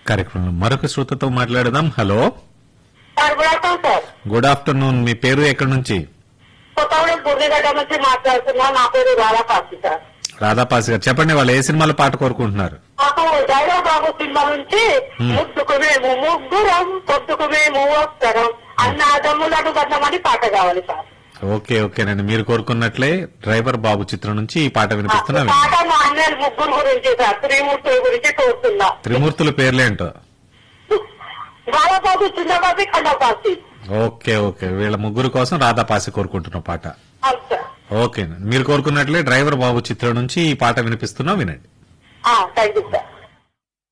కార్యక్రమంలో మరొక శ్రోతతో మాట్లాడదాం hello sir good afternoon sir good afternoon మీ పేరు ఎక్కడి నుంచి కొత్తగూడెం బుర్రిగడ్డ నుంచి మాట్లాడుతున్నా నా పేరు రాధాకాశి సార్ రాధాపాసి గారు చెప్పండి వాళ్ళు ఏ సినిమాలో పాట కోరుకుంటున్నారు నాకు జైలో బాబు సినిమా నుంచి Hmm. ముద్దుకు మేము ముగ్గురం పొద్దుకు మేము వస్తారం అన్న దమ్ములను గద్దమని పాట కావాలి సార్ ఓకే ఓకేనండి మీరు కోరుకున్నట్లే డ్రైవర్ బాబు చిత్రం నుంచి ఈ పాట వినిపిస్తున్నా ఈ పాట మా అన్నయ్య ముగ్గురు గురించి సార్ త్రిమూర్తుల గురించి కోరుతున్నా త్రిమూర్తుల పేర్లేంటో బాలబాబు చిన్నబాబు కన్నబాబు ఓకే ఓకే వీళ్ళ ముగ్గురు కోసం రాధాపాసి కోరుకుంటున్న పాట అవును సార్ ఓకేనండి మీరు కోరుకున్నట్లే డ్రైవర్ బాబు చిత్రం నుంచి ఈ పాట వినిపిస్తున్నా వినండి థ్యాంక్ యూ సార్